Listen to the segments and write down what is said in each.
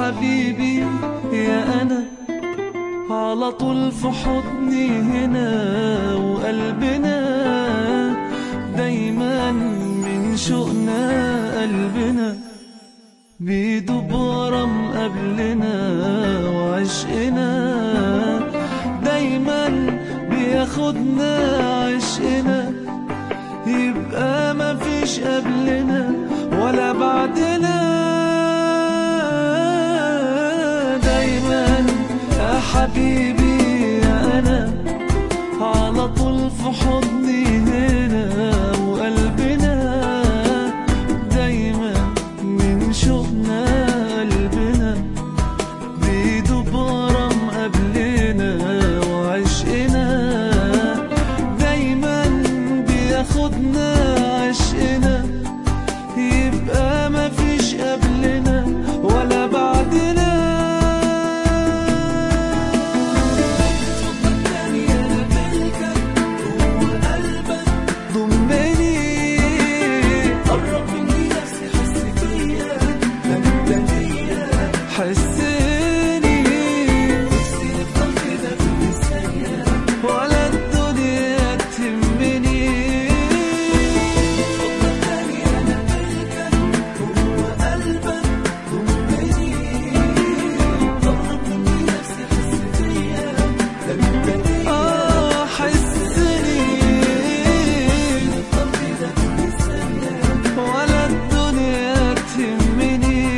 حبيبي يا أنا على طول في حضني هنا وقلبنا دايما من شوقنا قلبنا بيدوب ورم قبلنا وعشقنا دايما بياخدنا عشقنا يبقى مفيش قبلنا ولا بعدنا دايما يا حبيبي يا انا على طول في حضني هنا وقلبنا دايما من شوقنا قلبنا بيدوب ورم قبلنا وعشقنا دايما بياخدنا عشقنا يبقى مفيش قبلنا ولا بعدنا ضمني قرب مني نفسي حس فيا حسني نفسي نفضل كده كل ثانية ولا الدنيا تهمني آه حسني ولا الدنيا تهمني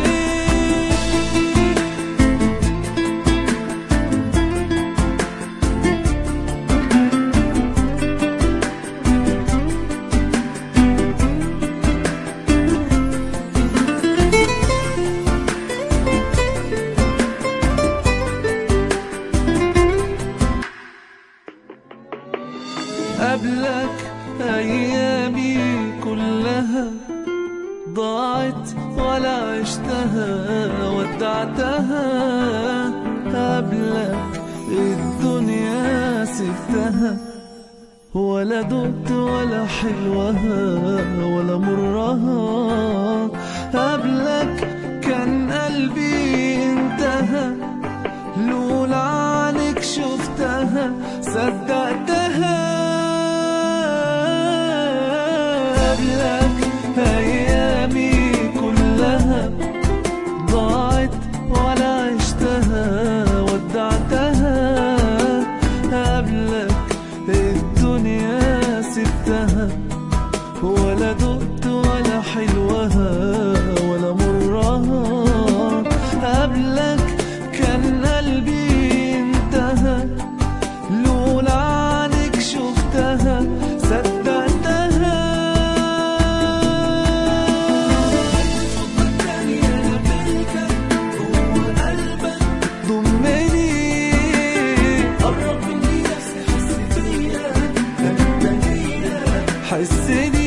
قبلك أيامي كلها ضاعت ولا عشتها ودعتها قبلك الدنيا سبتها ولا دقت ولا حلوها ولا مرها قبلك كان قلبي انتهى لولا عنك شفتها صدقتها قبلك أيامي كلها ضاعت ولا عشتها ودعتها قبلك الدنيا سبتها ولا دقت ولا حلوها ولا مرها قبلك كان قلبي انتهى لولا عنك شفتها صدقتها ضمني قرب مني نفسي حس فيا حسني